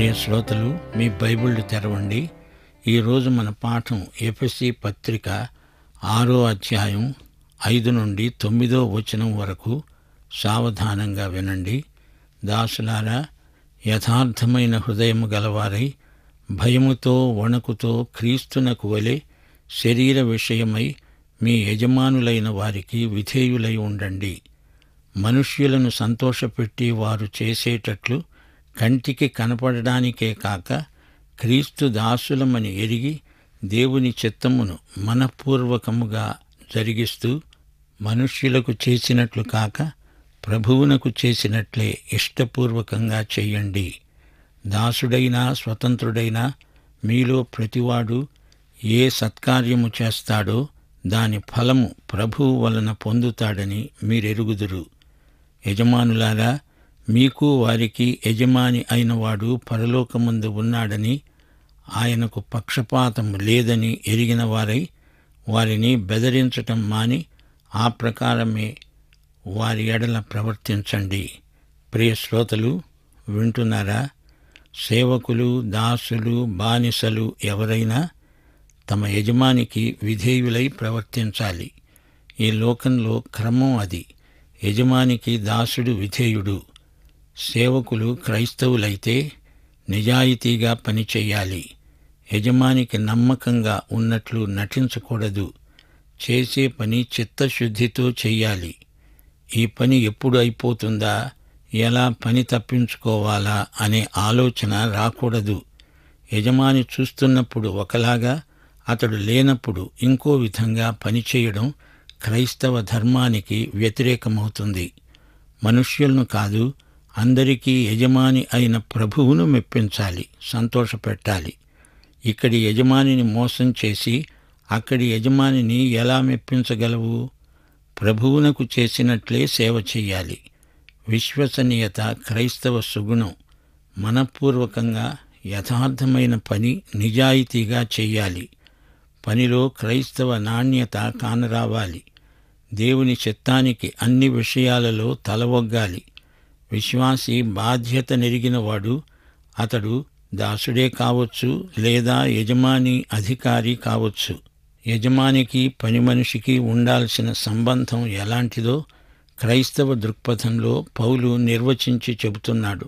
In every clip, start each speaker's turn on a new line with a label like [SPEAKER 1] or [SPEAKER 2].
[SPEAKER 1] ప్రియ శ్రోతలు మీ బైబిళ్ళు తెరవండి ఈరోజు మన పాఠం ఎఫ్ఎస్సి పత్రిక ఆరో అధ్యాయం ఐదు నుండి తొమ్మిదో వచనం వరకు సావధానంగా వినండి దాసులారా యథార్థమైన హృదయము గలవారై భయముతో వణకుతో క్రీస్తునకు వలె శరీర విషయమై మీ యజమానులైన వారికి విధేయులై ఉండండి మనుష్యులను సంతోషపెట్టి వారు చేసేటట్లు కంటికి కనపడడానికే కాక క్రీస్తు దాసులమని ఎరిగి దేవుని చిత్తమును మనఃపూర్వకముగా జరిగిస్తూ మనుష్యులకు చేసినట్లు కాక ప్రభువునకు చేసినట్లే ఇష్టపూర్వకంగా చేయండి దాసుడైనా స్వతంత్రుడైనా మీలో ప్రతివాడు ఏ సత్కార్యము చేస్తాడో దాని ఫలము ప్రభువు వలన పొందుతాడని మీరెరుగుదురు యజమానులారా మీకు వారికి యజమాని అయినవాడు పరలోకమందు ఉన్నాడని ఆయనకు పక్షపాతం లేదని ఎరిగిన వారై వారిని బెదిరించటం మాని ఆ ప్రకారమే వారి ఎడల ప్రవర్తించండి ప్రియ శ్రోతలు వింటున్నారా సేవకులు దాసులు బానిసలు ఎవరైనా తమ యజమానికి విధేయులై ప్రవర్తించాలి ఈ లోకంలో క్రమం అది యజమానికి దాసుడు విధేయుడు సేవకులు క్రైస్తవులైతే నిజాయితీగా పనిచేయాలి యజమానికి నమ్మకంగా ఉన్నట్లు నటించకూడదు చేసే పని చిత్తశుద్ధితో చెయ్యాలి ఈ పని ఎప్పుడు అయిపోతుందా ఎలా పని తప్పించుకోవాలా అనే ఆలోచన రాకూడదు యజమాని చూస్తున్నప్పుడు ఒకలాగా అతడు లేనప్పుడు ఇంకో విధంగా పనిచేయడం క్రైస్తవ ధర్మానికి వ్యతిరేకమవుతుంది మనుష్యులను కాదు అందరికీ యజమాని అయిన ప్రభువును మెప్పించాలి సంతోషపెట్టాలి ఇక్కడి యజమానిని మోసం చేసి అక్కడి యజమానిని ఎలా మెప్పించగలవు ప్రభువునకు చేసినట్లే సేవ చెయ్యాలి విశ్వసనీయత క్రైస్తవ సుగుణం మనపూర్వకంగా యథార్థమైన పని నిజాయితీగా చెయ్యాలి పనిలో క్రైస్తవ నాణ్యత కానరావాలి దేవుని చిత్తానికి అన్ని విషయాలలో తలవొగ్గాలి విశ్వాసి బాధ్యత నెరిగినవాడు అతడు దాసుడే కావచ్చు లేదా యజమాని అధికారి కావచ్చు యజమానికి పని మనిషికి ఉండాల్సిన సంబంధం ఎలాంటిదో క్రైస్తవ దృక్పథంలో పౌలు నిర్వచించి చెబుతున్నాడు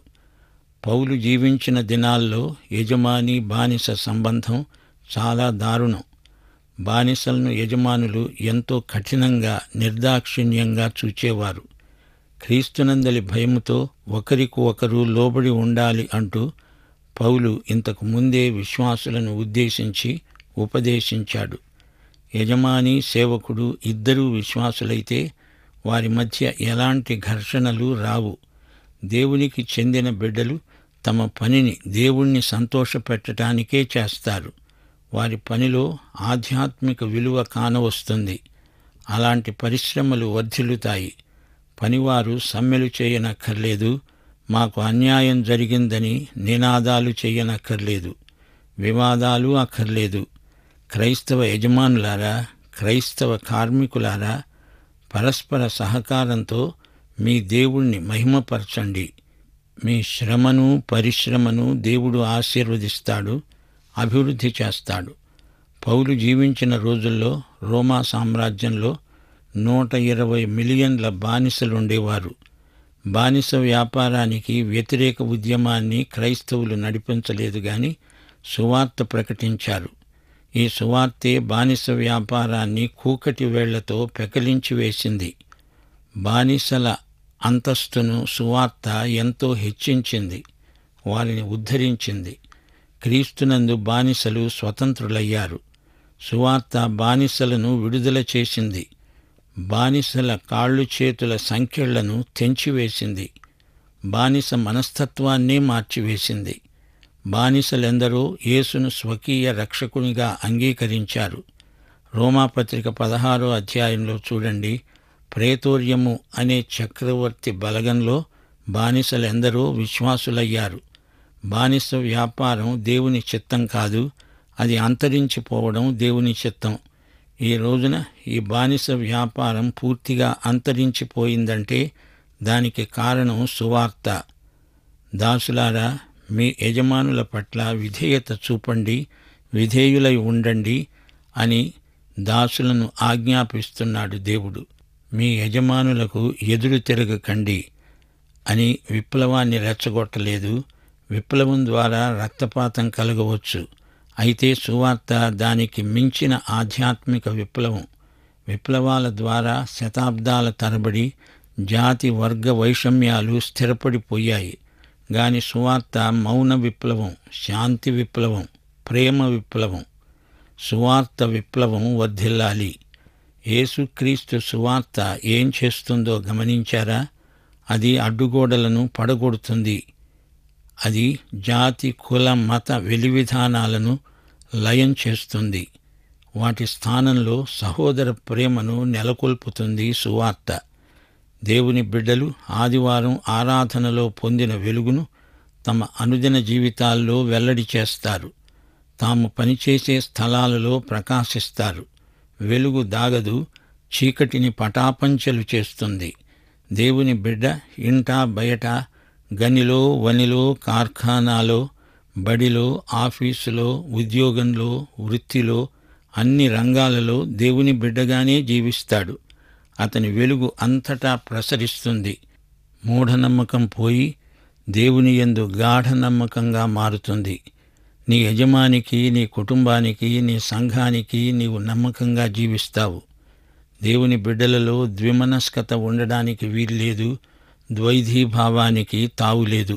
[SPEAKER 1] పౌలు జీవించిన దినాల్లో యజమాని బానిస సంబంధం చాలా దారుణం బానిసలను యజమానులు ఎంతో కఠినంగా నిర్దాక్షిణ్యంగా చూచేవారు క్రీస్తునందలి భయముతో ఒకరికి ఒకరు లోబడి ఉండాలి అంటూ పౌలు ఇంతకు ముందే విశ్వాసులను ఉద్దేశించి ఉపదేశించాడు యజమాని సేవకుడు ఇద్దరూ విశ్వాసులైతే వారి మధ్య ఎలాంటి ఘర్షణలు రావు దేవునికి చెందిన బిడ్డలు తమ పనిని దేవుణ్ణి సంతోషపెట్టడానికే చేస్తారు వారి పనిలో ఆధ్యాత్మిక విలువ కానవస్తుంది అలాంటి పరిశ్రమలు వర్ధిల్లుతాయి పనివారు సమ్మెలు చేయనక్కర్లేదు మాకు అన్యాయం జరిగిందని నినాదాలు చేయనక్కర్లేదు వివాదాలు అక్కర్లేదు క్రైస్తవ యజమానులారా క్రైస్తవ కార్మికులారా పరస్పర సహకారంతో మీ దేవుణ్ణి మహిమపరచండి మీ శ్రమను పరిశ్రమను దేవుడు ఆశీర్వదిస్తాడు అభివృద్ధి చేస్తాడు పౌలు జీవించిన రోజుల్లో రోమా సామ్రాజ్యంలో నూట ఇరవై మిలియన్ల బానిసలుండేవారు బానిస వ్యాపారానికి వ్యతిరేక ఉద్యమాన్ని క్రైస్తవులు నడిపించలేదు గాని సువార్త ప్రకటించారు ఈ సువార్తే బానిస వ్యాపారాన్ని కూకటి వేళ్లతో పెకలించి వేసింది బానిసల అంతస్తును సువార్త ఎంతో హెచ్చించింది వారిని ఉద్ధరించింది క్రీస్తునందు బానిసలు స్వతంత్రులయ్యారు సువార్త బానిసలను విడుదల చేసింది బానిసల కాళ్ళు చేతుల సంఖ్యలను తెంచివేసింది బానిస మనస్తత్వాన్నే మార్చివేసింది బానిసలెందరో యేసును స్వకీయ రక్షకునిగా అంగీకరించారు రోమాపత్రిక పదహారో అధ్యాయంలో చూడండి ప్రేతోర్యము అనే చక్రవర్తి బలగంలో బానిసలెందరో విశ్వాసులయ్యారు బానిస వ్యాపారం దేవుని చిత్తం కాదు అది అంతరించిపోవడం దేవుని చిత్తం ఈ రోజున ఈ బానిస వ్యాపారం పూర్తిగా అంతరించిపోయిందంటే దానికి కారణం సువార్త దాసులారా మీ యజమానుల పట్ల విధేయత చూపండి విధేయులై ఉండండి అని దాసులను ఆజ్ఞాపిస్తున్నాడు దేవుడు మీ యజమానులకు ఎదురు తిరగకండి అని విప్లవాన్ని రెచ్చగొట్టలేదు విప్లవం ద్వారా రక్తపాతం కలగవచ్చు అయితే సువార్త దానికి మించిన ఆధ్యాత్మిక విప్లవం విప్లవాల ద్వారా శతాబ్దాల తరబడి జాతి వర్గ వైషమ్యాలు స్థిరపడిపోయాయి గాని సువార్త మౌన విప్లవం శాంతి విప్లవం ప్రేమ విప్లవం సువార్త విప్లవం వర్ధిల్లాలి యేసుక్రీస్తు సువార్త ఏం చేస్తుందో గమనించారా అది అడ్డుగోడలను పడగొడుతుంది అది జాతి కుల మత విధివిధానాలను లయం చేస్తుంది వాటి స్థానంలో సహోదర ప్రేమను నెలకొల్పుతుంది సువార్త దేవుని బిడ్డలు ఆదివారం ఆరాధనలో పొందిన వెలుగును తమ అనుదిన జీవితాల్లో వెల్లడి చేస్తారు తాము పనిచేసే స్థలాలలో ప్రకాశిస్తారు వెలుగు దాగదు చీకటిని పటాపంచలు చేస్తుంది దేవుని బిడ్డ ఇంట బయట గనిలో వనిలో కార్ఖానాలో బడిలో ఆఫీసులో ఉద్యోగంలో వృత్తిలో అన్ని రంగాలలో దేవుని బిడ్డగానే జీవిస్తాడు అతని వెలుగు అంతటా ప్రసరిస్తుంది మూఢనమ్మకం పోయి దేవుని యందు గాఢ నమ్మకంగా మారుతుంది నీ యజమానికి నీ కుటుంబానికి నీ సంఘానికి నీవు నమ్మకంగా జీవిస్తావు దేవుని బిడ్డలలో ద్విమనస్కత ఉండడానికి వీల్లేదు ద్వైధీభావానికి తావులేదు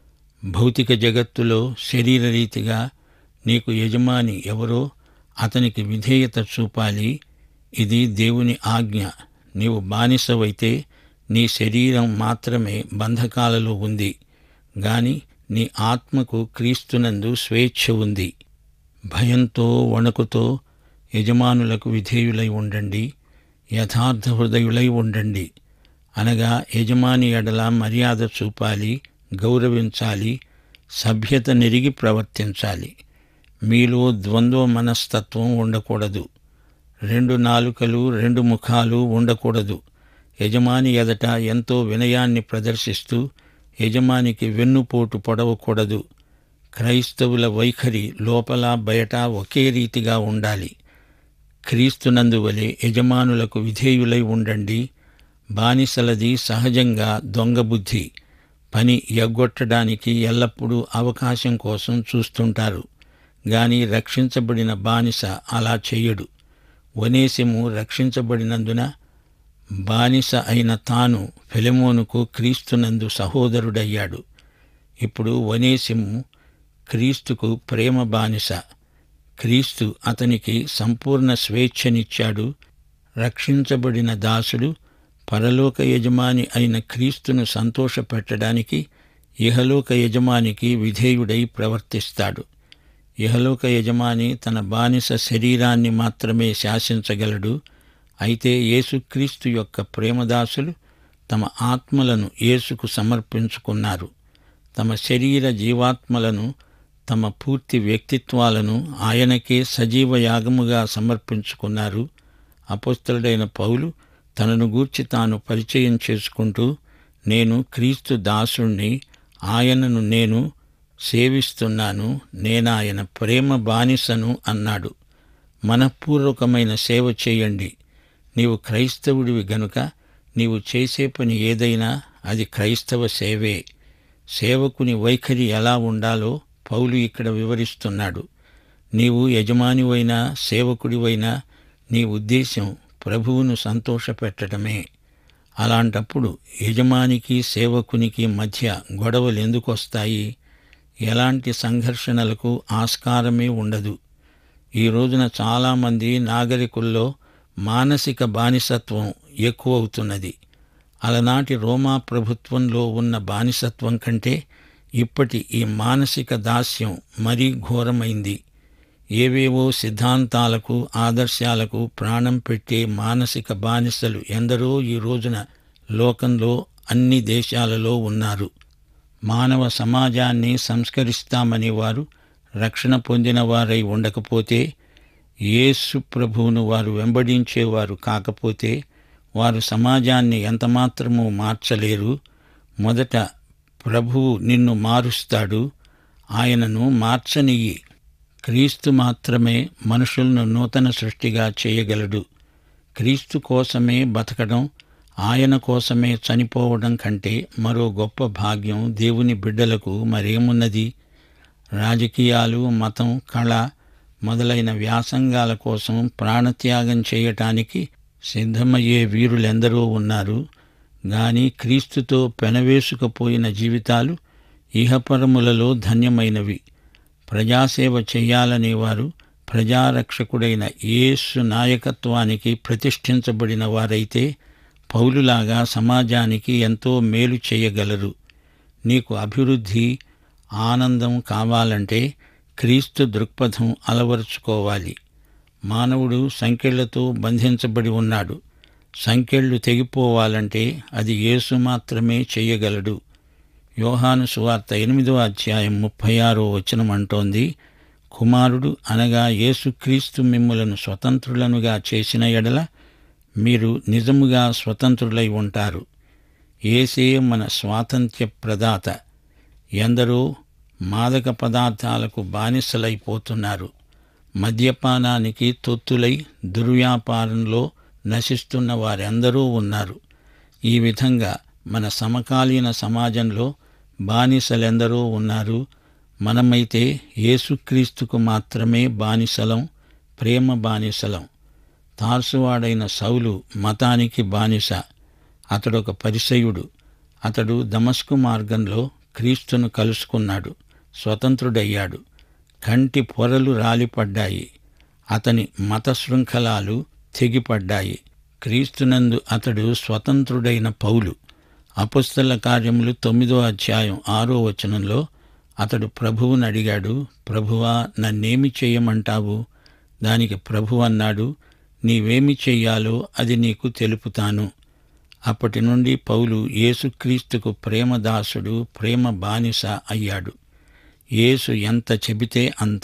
[SPEAKER 1] భౌతిక జగత్తులో శరీరరీతిగా నీకు యజమాని ఎవరో అతనికి విధేయత చూపాలి ఇది దేవుని ఆజ్ఞ నీవు బానిసవైతే నీ శరీరం మాత్రమే బంధకాలలో ఉంది గాని నీ ఆత్మకు క్రీస్తునందు స్వేచ్ఛ ఉంది భయంతో వణుకుతో యజమానులకు విధేయులై ఉండండి యథార్థ హృదయులై ఉండండి అనగా యజమాని ఎడల మర్యాద చూపాలి గౌరవించాలి సభ్యత నెరిగి ప్రవర్తించాలి మీలో ద్వంద్వ మనస్తత్వం ఉండకూడదు రెండు నాలుకలు రెండు ముఖాలు ఉండకూడదు యజమాని ఎదట ఎంతో వినయాన్ని ప్రదర్శిస్తూ యజమానికి వెన్నుపోటు పొడవకూడదు క్రైస్తవుల వైఖరి లోపల బయట ఒకే రీతిగా ఉండాలి క్రీస్తునందు వలె యజమానులకు విధేయులై ఉండండి బానిసలది సహజంగా దొంగ బుద్ధి పని ఎగ్గొట్టడానికి ఎల్లప్పుడూ అవకాశం కోసం చూస్తుంటారు గాని రక్షించబడిన బానిస అలా చెయ్యడు వనేసిము రక్షించబడినందున బానిస అయిన తాను ఫిలెమోనుకు క్రీస్తునందు సహోదరుడయ్యాడు ఇప్పుడు వనేసిము క్రీస్తుకు ప్రేమ బానిస క్రీస్తు అతనికి సంపూర్ణ స్వేచ్ఛనిచ్చాడు రక్షించబడిన దాసుడు పరలోక యజమాని అయిన క్రీస్తును సంతోషపెట్టడానికి ఇహలోక యజమానికి విధేయుడై ప్రవర్తిస్తాడు ఇహలోక యజమాని తన బానిస శరీరాన్ని మాత్రమే శాసించగలడు అయితే యేసుక్రీస్తు యొక్క ప్రేమదాసులు తమ ఆత్మలను యేసుకు సమర్పించుకున్నారు తమ శరీర జీవాత్మలను తమ పూర్తి వ్యక్తిత్వాలను ఆయనకే సజీవ యాగముగా సమర్పించుకున్నారు అపస్తుడైన పౌలు తనను గూర్చి తాను పరిచయం చేసుకుంటూ నేను క్రీస్తు దాసుణ్ణి ఆయనను నేను సేవిస్తున్నాను నేనాయన ప్రేమ బానిసను అన్నాడు మనఃపూర్వకమైన సేవ చేయండి నీవు క్రైస్తవుడివి గనుక నీవు చేసే పని ఏదైనా అది క్రైస్తవ సేవే సేవకుని వైఖరి ఎలా ఉండాలో పౌలు ఇక్కడ వివరిస్తున్నాడు నీవు యజమానివైనా సేవకుడివైనా నీ ఉద్దేశం ప్రభువును సంతోషపెట్టడమే అలాంటప్పుడు యజమానికి సేవకునికి మధ్య గొడవలు ఎందుకు వస్తాయి ఎలాంటి సంఘర్షణలకు ఆస్కారమే ఉండదు ఈ రోజున చాలామంది నాగరికుల్లో మానసిక బానిసత్వం ఎక్కువవుతున్నది అలనాటి రోమా ప్రభుత్వంలో ఉన్న బానిసత్వం కంటే ఇప్పటి ఈ మానసిక దాస్యం మరీ ఘోరమైంది ఏవేవో సిద్ధాంతాలకు ఆదర్శాలకు ప్రాణం పెట్టే మానసిక బానిసలు ఎందరో ఈ రోజున లోకంలో అన్ని దేశాలలో ఉన్నారు మానవ సమాజాన్ని సంస్కరిస్తామని వారు రక్షణ పొందిన వారై ఉండకపోతే యేసు ప్రభువును వారు వెంబడించేవారు కాకపోతే వారు సమాజాన్ని ఎంతమాత్రమూ మార్చలేరు మొదట ప్రభువు నిన్ను మారుస్తాడు ఆయనను మార్చనియ్యి క్రీస్తు మాత్రమే మనుషులను నూతన సృష్టిగా చేయగలడు క్రీస్తు కోసమే బతకడం ఆయన కోసమే చనిపోవడం కంటే మరో గొప్ప భాగ్యం దేవుని బిడ్డలకు మరేమున్నది రాజకీయాలు మతం కళ మొదలైన వ్యాసంగాల కోసం ప్రాణత్యాగం చేయటానికి సిద్ధమయ్యే వీరులెందరో ఉన్నారు గాని క్రీస్తుతో పెనవేసుకుపోయిన జీవితాలు ఇహపరములలో ధన్యమైనవి ప్రజాసేవ చేయాలనేవారు ప్రజారక్షకుడైన యేసు నాయకత్వానికి ప్రతిష్ఠించబడిన వారైతే పౌలులాగా సమాజానికి ఎంతో మేలు చేయగలరు నీకు అభివృద్ధి ఆనందం కావాలంటే క్రీస్తు దృక్పథం అలవరుచుకోవాలి మానవుడు సంకెళ్లతో బంధించబడి ఉన్నాడు సంకెళ్ళు తెగిపోవాలంటే అది యేసు మాత్రమే చేయగలడు యోహాను సువార్త ఎనిమిదో అధ్యాయం ముప్పై ఆరో వచనం అంటోంది కుమారుడు అనగా యేసుక్రీస్తు మిమ్ములను స్వతంత్రులనుగా చేసిన ఎడల మీరు నిజముగా స్వతంత్రులై ఉంటారు ఏసే మన స్వాతంత్ర్య ప్రదాత ఎందరో మాదక పదార్థాలకు బానిసలైపోతున్నారు మద్యపానానికి తొత్తులై దుర్వ్యాపారంలో నశిస్తున్న వారెందరూ ఉన్నారు ఈ విధంగా మన సమకాలీన సమాజంలో బానిసలెందరో ఉన్నారు మనమైతే యేసుక్రీస్తుకు మాత్రమే బానిసలం ప్రేమ బానిసలం తార్సువాడైన సౌలు మతానికి బానిస అతడొక పరిసయుడు అతడు దమస్కు మార్గంలో క్రీస్తును కలుసుకున్నాడు స్వతంత్రుడయ్యాడు కంటి పొరలు రాలిపడ్డాయి అతని మత శృంఖలాలు తెగిపడ్డాయి క్రీస్తునందు అతడు స్వతంత్రుడైన పౌలు అపుస్తల కార్యములు తొమ్మిదో అధ్యాయం ఆరో వచనంలో అతడు ప్రభువుని అడిగాడు ప్రభువా నన్నేమి చేయమంటావు దానికి ప్రభు అన్నాడు నీవేమి చెయ్యాలో అది నీకు తెలుపుతాను అప్పటి నుండి పౌలు యేసుక్రీస్తుకు ప్రేమదాసుడు ప్రేమ బానిస అయ్యాడు యేసు ఎంత చెబితే అంత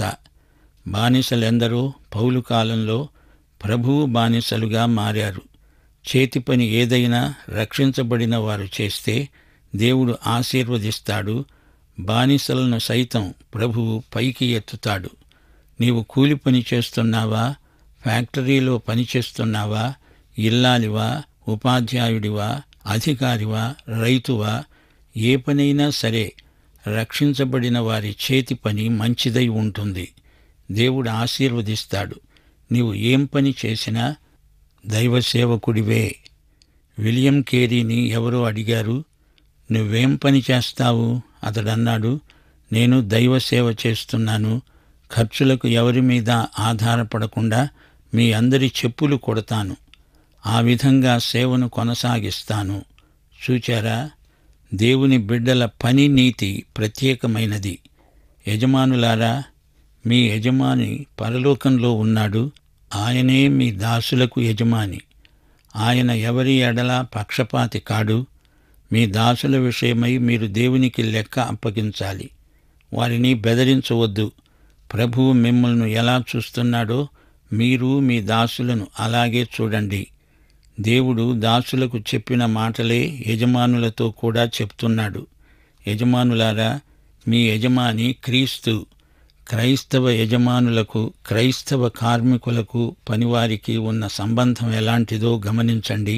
[SPEAKER 1] బానిసలెందరో పౌలు కాలంలో ప్రభువు బానిసలుగా మారారు చేతి పని ఏదైనా రక్షించబడిన వారు చేస్తే దేవుడు ఆశీర్వదిస్తాడు బానిసలను సైతం ప్రభువు పైకి ఎత్తుతాడు నీవు కూలి పని చేస్తున్నావా ఫ్యాక్టరీలో పని చేస్తున్నావా ఇల్లాలివా ఉపాధ్యాయుడివా అధికారివా రైతువా ఏ పనైనా సరే రక్షించబడిన వారి చేతి పని మంచిదై ఉంటుంది దేవుడు ఆశీర్వదిస్తాడు నీవు ఏం పని చేసినా దైవ సేవకుడివే విలియం కేరీని ఎవరో అడిగారు నువ్వేం పని చేస్తావు అతడన్నాడు నేను దైవ సేవ చేస్తున్నాను ఖర్చులకు ఎవరి మీద ఆధారపడకుండా మీ అందరి చెప్పులు కొడతాను ఆ విధంగా సేవను కొనసాగిస్తాను చూచారా దేవుని బిడ్డల పని నీతి ప్రత్యేకమైనది యజమానులారా మీ యజమాని పరలోకంలో ఉన్నాడు ఆయనే మీ దాసులకు యజమాని ఆయన ఎవరి ఎడలా పక్షపాతి కాడు మీ దాసుల విషయమై మీరు దేవునికి లెక్క అప్పగించాలి వారిని బెదిరించవద్దు ప్రభువు మిమ్మల్ని ఎలా చూస్తున్నాడో మీరు మీ దాసులను అలాగే చూడండి దేవుడు దాసులకు చెప్పిన మాటలే యజమానులతో కూడా చెప్తున్నాడు యజమానులారా మీ యజమాని క్రీస్తు క్రైస్తవ యజమానులకు క్రైస్తవ కార్మికులకు పనివారికి ఉన్న సంబంధం ఎలాంటిదో గమనించండి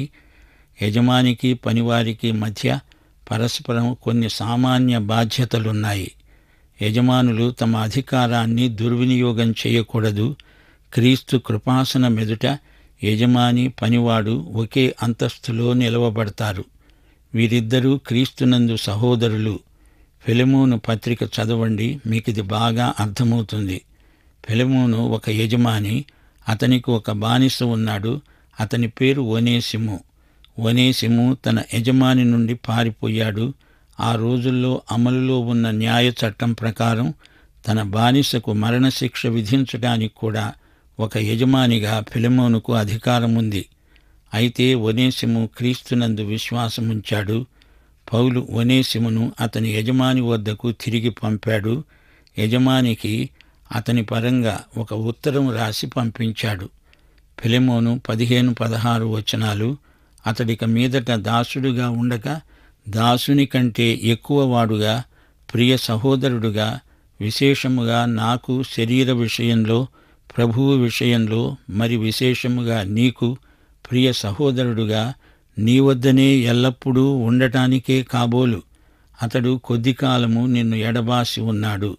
[SPEAKER 1] యజమానికి పనివారికి మధ్య పరస్పరం కొన్ని సామాన్య బాధ్యతలున్నాయి యజమానులు తమ అధికారాన్ని దుర్వినియోగం చేయకూడదు క్రీస్తు కృపాసన మెదుట యజమాని పనివాడు ఒకే అంతస్తులో నిలవబడతారు వీరిద్దరూ క్రీస్తునందు సహోదరులు ఫిలమోను పత్రిక చదవండి మీకు ఇది బాగా అర్థమవుతుంది ఫిలమోను ఒక యజమాని అతనికి ఒక బానిస ఉన్నాడు అతని పేరు ఒనేసిము ఒనేసిము తన యజమాని నుండి పారిపోయాడు ఆ రోజుల్లో అమలులో ఉన్న న్యాయ చట్టం ప్రకారం తన బానిసకు మరణశిక్ష విధించడానికి కూడా ఒక యజమానిగా ఫిలమోనుకు అధికారం ఉంది అయితే ఒనేసిము క్రీస్తునందు విశ్వాసముంచాడు పౌలు ఒనేసిమును అతని యజమాని వద్దకు తిరిగి పంపాడు యజమానికి అతని పరంగా ఒక ఉత్తరం రాసి పంపించాడు ఫిలెమోను పదిహేను పదహారు వచనాలు అతడిక మీదట దాసుడుగా ఉండక దాసుని కంటే ఎక్కువ వాడుగా ప్రియ సహోదరుడుగా విశేషముగా నాకు శరీర విషయంలో ప్రభువు విషయంలో మరి విశేషముగా నీకు ప్రియ సహోదరుడుగా నీ వద్దనే ఎల్లప్పుడూ ఉండటానికే కాబోలు అతడు కొద్ది కాలము నిన్ను ఎడబాసి ఉన్నాడు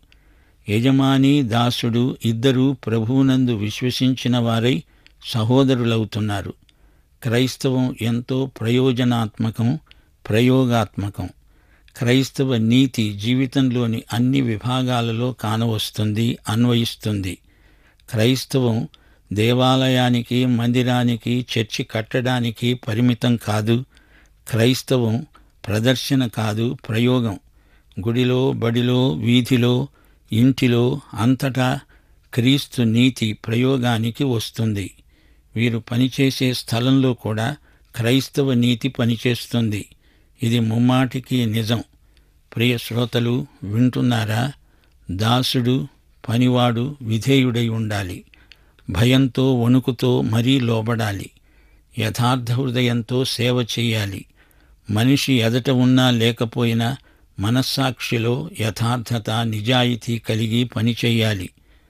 [SPEAKER 1] యజమాని దాసుడు ఇద్దరూ ప్రభువునందు విశ్వసించిన వారై సహోదరులవుతున్నారు క్రైస్తవం ఎంతో ప్రయోజనాత్మకం ప్రయోగాత్మకం క్రైస్తవ నీతి జీవితంలోని అన్ని విభాగాలలో కానవస్తుంది అన్వయిస్తుంది క్రైస్తవం దేవాలయానికి మందిరానికి చర్చి కట్టడానికి పరిమితం కాదు క్రైస్తవం ప్రదర్శన కాదు ప్రయోగం గుడిలో బడిలో వీధిలో ఇంటిలో అంతటా క్రీస్తు నీతి ప్రయోగానికి వస్తుంది వీరు పనిచేసే స్థలంలో కూడా క్రైస్తవ నీతి పనిచేస్తుంది ఇది ముమ్మాటికి నిజం ప్రియ శ్రోతలు వింటున్నారా దాసుడు పనివాడు విధేయుడై ఉండాలి భయంతో వణుకుతో మరీ లోబడాలి యథార్థ హృదయంతో సేవ చేయాలి మనిషి ఎదట ఉన్నా లేకపోయినా మనస్సాక్షిలో యథార్థత నిజాయితీ కలిగి పనిచేయాలి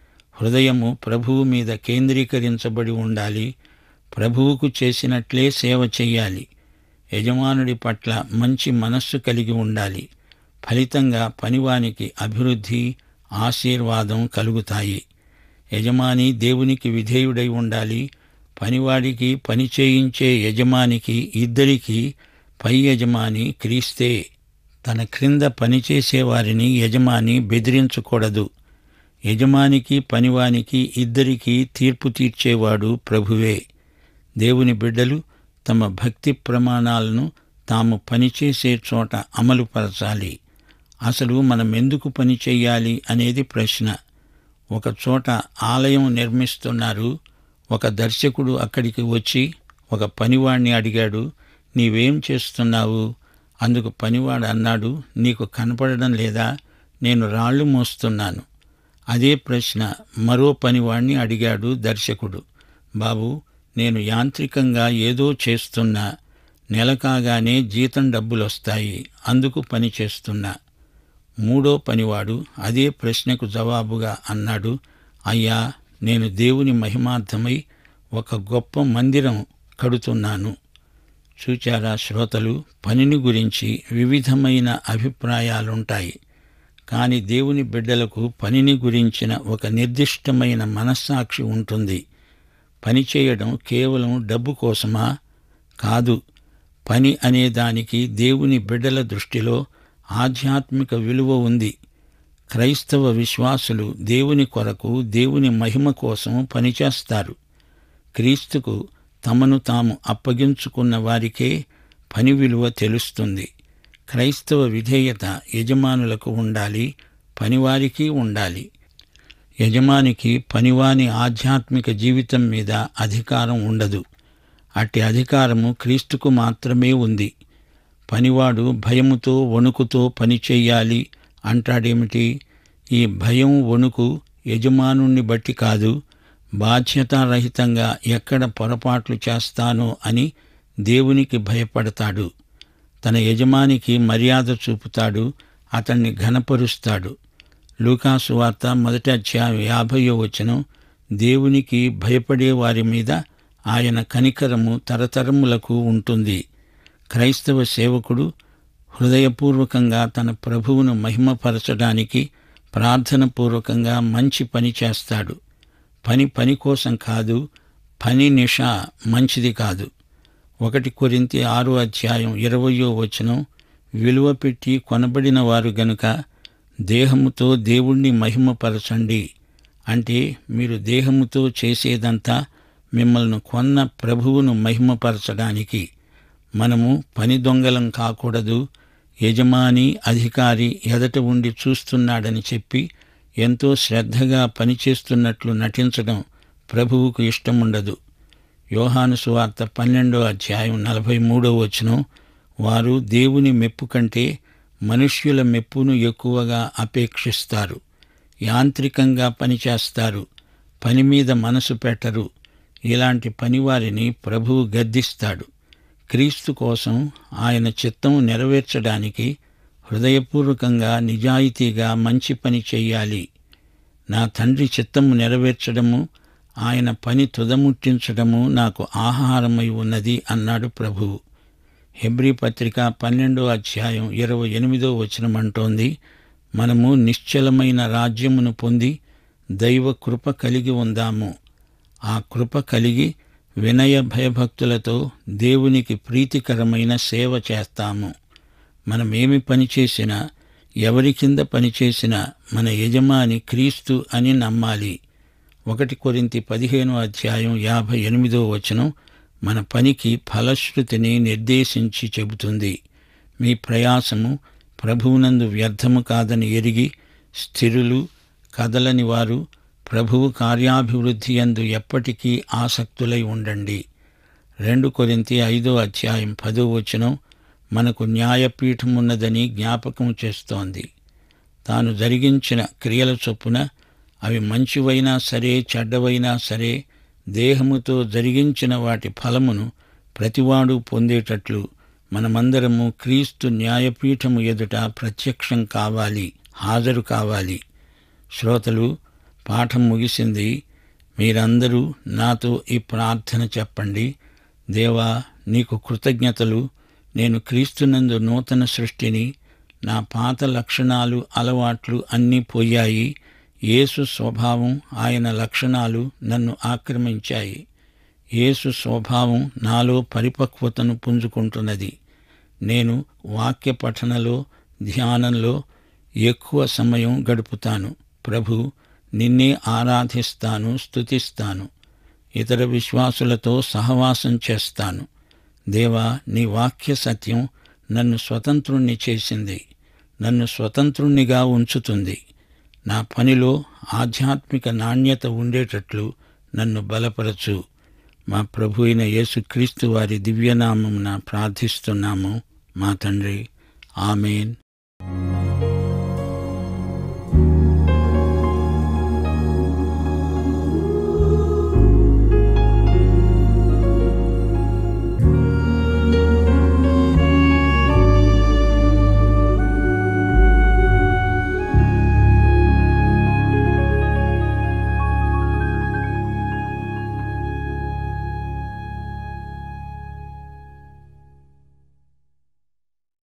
[SPEAKER 1] హృదయము ప్రభువు మీద కేంద్రీకరించబడి ఉండాలి ప్రభువుకు చేసినట్లే సేవ చెయ్యాలి యజమానుడి పట్ల మంచి మనస్సు కలిగి ఉండాలి ఫలితంగా పనివానికి అభివృద్ధి ఆశీర్వాదం కలుగుతాయి యజమాని దేవునికి విధేయుడై ఉండాలి పనివాడికి పని చేయించే యజమానికి ఇద్దరికీ పై యజమాని క్రీస్తే తన క్రింద పనిచేసే వారిని యజమాని బెదిరించకూడదు యజమానికి పనివానికి ఇద్దరికీ తీర్పు తీర్చేవాడు ప్రభువే దేవుని బిడ్డలు తమ భక్తి ప్రమాణాలను తాము పనిచేసే చోట అమలుపరచాలి అసలు మనం ఎందుకు పని చెయ్యాలి అనేది ప్రశ్న ఒక చోట ఆలయం నిర్మిస్తున్నారు ఒక దర్శకుడు అక్కడికి వచ్చి ఒక పనివాణ్ణి అడిగాడు నీవేం చేస్తున్నావు అందుకు పనివాడు అన్నాడు నీకు కనపడడం లేదా నేను రాళ్ళు మోస్తున్నాను అదే ప్రశ్న మరో పనివాణ్ణి అడిగాడు దర్శకుడు బాబు నేను యాంత్రికంగా ఏదో చేస్తున్నా నెల కాగానే జీతం డబ్బులొస్తాయి అందుకు పని చేస్తున్నా మూడో పనివాడు అదే ప్రశ్నకు జవాబుగా అన్నాడు అయ్యా నేను దేవుని మహిమార్థమై ఒక గొప్ప మందిరం కడుతున్నాను చూచారా శ్రోతలు పనిని గురించి వివిధమైన అభిప్రాయాలుంటాయి కాని దేవుని బిడ్డలకు పనిని గురించిన ఒక నిర్దిష్టమైన మనస్సాక్షి ఉంటుంది పని చేయడం కేవలం డబ్బు కోసమా కాదు పని అనే దానికి దేవుని బిడ్డల దృష్టిలో ఆధ్యాత్మిక విలువ ఉంది క్రైస్తవ విశ్వాసులు దేవుని కొరకు దేవుని మహిమ కోసం పనిచేస్తారు క్రీస్తుకు తమను తాము అప్పగించుకున్న వారికే పని విలువ తెలుస్తుంది క్రైస్తవ విధేయత యజమానులకు ఉండాలి పనివారికి ఉండాలి యజమానికి పనివాని ఆధ్యాత్మిక జీవితం మీద అధికారం ఉండదు అట్టి అధికారము క్రీస్తుకు మాత్రమే ఉంది పనివాడు భయముతో వణుకుతో పని చెయ్యాలి అంటాడేమిటి ఈ భయం వణుకు యజమానుణ్ణి బట్టి కాదు బాధ్యతారహితంగా ఎక్కడ పొరపాట్లు చేస్తానో అని దేవునికి భయపడతాడు తన యజమానికి మర్యాద చూపుతాడు అతన్ని ఘనపరుస్తాడు లూకాసు వార్త మొదటి అధ్యాయం యాభయో వచనం దేవునికి భయపడే వారి మీద ఆయన కనికరము తరతరములకు ఉంటుంది క్రైస్తవ సేవకుడు హృదయపూర్వకంగా తన ప్రభువును మహిమపరచడానికి ప్రార్థనపూర్వకంగా మంచి పని చేస్తాడు పని పని కోసం కాదు పని నిష మంచిది కాదు ఒకటి కొరింతి ఆరో అధ్యాయం ఇరవయో వచనం విలువ పెట్టి కొనబడిన వారు గనుక దేహముతో దేవుణ్ణి మహిమపరచండి అంటే మీరు దేహముతో చేసేదంతా మిమ్మల్ని కొన్న ప్రభువును మహిమపరచడానికి మనము పని దొంగలం కాకూడదు యజమాని అధికారి ఎదట ఉండి చూస్తున్నాడని చెప్పి ఎంతో శ్రద్ధగా పనిచేస్తున్నట్లు నటించడం ప్రభువుకు ఇష్టముండదు యోహాను సువార్త పన్నెండో అధ్యాయం నలభై మూడో వచనం వారు దేవుని మెప్పు కంటే మనుష్యుల మెప్పును ఎక్కువగా అపేక్షిస్తారు యాంత్రికంగా పనిచేస్తారు పని మీద మనసు పెట్టరు ఇలాంటి పనివారిని ప్రభువు గద్దిస్తాడు క్రీస్తు కోసం ఆయన చిత్తం నెరవేర్చడానికి హృదయపూర్వకంగా నిజాయితీగా మంచి పని చెయ్యాలి నా తండ్రి చిత్తము నెరవేర్చడము ఆయన పని తుదముట్టించడము నాకు ఆహారమై ఉన్నది అన్నాడు ప్రభువు హెబ్రీ పత్రిక పన్నెండో అధ్యాయం ఇరవై ఎనిమిదో వచనమంటోంది మనము నిశ్చలమైన రాజ్యమును పొంది దైవ కృప కలిగి ఉందాము ఆ కృప కలిగి వినయ భయభక్తులతో దేవునికి ప్రీతికరమైన సేవ చేస్తాము మనమేమి పని చేసినా ఎవరి కింద పనిచేసినా మన యజమాని క్రీస్తు అని నమ్మాలి ఒకటి కొరింతి పదిహేను అధ్యాయం యాభై ఎనిమిదో వచనం మన పనికి ఫలశ్రుతిని నిర్దేశించి చెబుతుంది మీ ప్రయాసము ప్రభువునందు వ్యర్థము కాదని ఎరిగి స్థిరులు కదలని వారు ప్రభువు కార్యాభివృద్ధి యందు ఎప్పటికీ ఆసక్తులై ఉండండి రెండు కొరింతి ఐదో అధ్యాయం పదో వచనం మనకు న్యాయపీఠం ఉన్నదని జ్ఞాపకం చేస్తోంది తాను జరిగించిన క్రియల చొప్పున అవి మంచివైనా సరే చెడ్డవైనా సరే దేహముతో జరిగించిన వాటి ఫలమును ప్రతివాడు పొందేటట్లు మనమందరము క్రీస్తు న్యాయపీఠము ఎదుట ప్రత్యక్షం కావాలి హాజరు కావాలి శ్రోతలు పాఠం ముగిసింది మీరందరూ నాతో ఈ ప్రార్థన చెప్పండి దేవా నీకు కృతజ్ఞతలు నేను క్రీస్తునందు నూతన సృష్టిని నా పాత లక్షణాలు అలవాట్లు అన్నీ పోయాయి యేసు స్వభావం ఆయన లక్షణాలు నన్ను ఆక్రమించాయి యేసు స్వభావం నాలో పరిపక్వతను పుంజుకుంటున్నది నేను వాక్య పఠనలో ధ్యానంలో ఎక్కువ సమయం గడుపుతాను ప్రభు నిన్నే ఆరాధిస్తాను స్తుతిస్తాను ఇతర విశ్వాసులతో సహవాసం చేస్తాను దేవా నీ వాక్య సత్యం నన్ను స్వతంత్రుణ్ణి చేసింది నన్ను స్వతంత్రుణ్ణిగా ఉంచుతుంది నా పనిలో ఆధ్యాత్మిక నాణ్యత ఉండేటట్లు నన్ను బలపరచు మా ప్రభు అయిన యేసుక్రీస్తు వారి దివ్యనామమున ప్రార్థిస్తున్నాము మా తండ్రి ఆమెన్